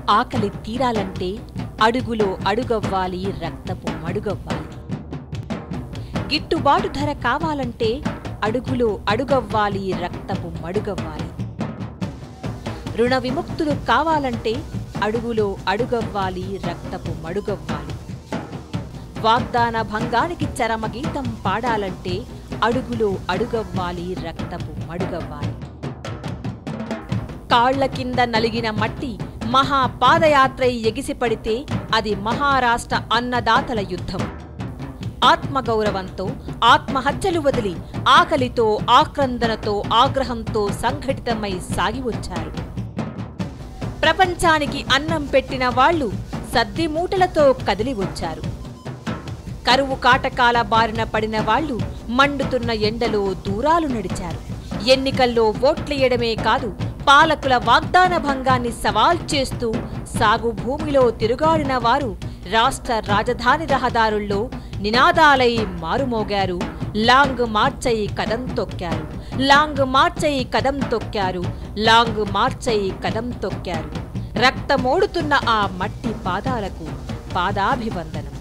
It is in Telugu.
ఆకలి తీరాలంటే అడుగులో అడుగవ్వాలి రక్తపు మడుగవ్వాలి గిట్టుబాటు ధర కావాలంటే అడుగులో అడుగవ్వాలి రక్తపు మడుగవ్వాలి రుణ విముక్తులు కావాలంటే అడుగులో అడుగవ్వాలి రక్తపు మడుగవ్వాలి వాగ్దాన భంగానికి చరమగీతం పాడాలంటే అడుగులో అడుగవ్వాలి రక్తపు మడుగవ్వాలి కాళ్ల కింద నలిగిన మట్టి మహాపాదయాత్రై ఎగిసిపడితే అది మహారాష్ట్ర అన్నదాతల యుద్ధం ఆత్మగౌరవంతో ఆత్మహత్యలు వదిలి ఆకలితో ఆక్రందనతో ఆగ్రహంతో సంఘటితమై సాగి వచ్చారు ప్రపంచానికి అన్నం పెట్టిన వాళ్ళు సద్ది మూటలతో కదిలి వచ్చారు కరువు కాటకాల బారిన పడిన వాళ్ళు మండుతున్న ఎండలో దూరాలు నడిచారు ఎన్నికల్లో ఓట్లేయడమే కాదు పాలకుల వాగ్దాన భంగాన్ని సవాల్ చేస్తూ సాగు భూమిలో తిరుగాడిన వారు రాష్ట్ర రాజధాని రహదారుల్లో నినాదాలై మారుమోగారు లాంగ్ మార్చై కదం తొక్కారు లాంగ్ మార్చై కదం తొక్కారు లాంగ్ మార్చై కదం తొక్కారు రక్తమోడుతున్న ఆ మట్టి పాదాలకు పాదాభివందనం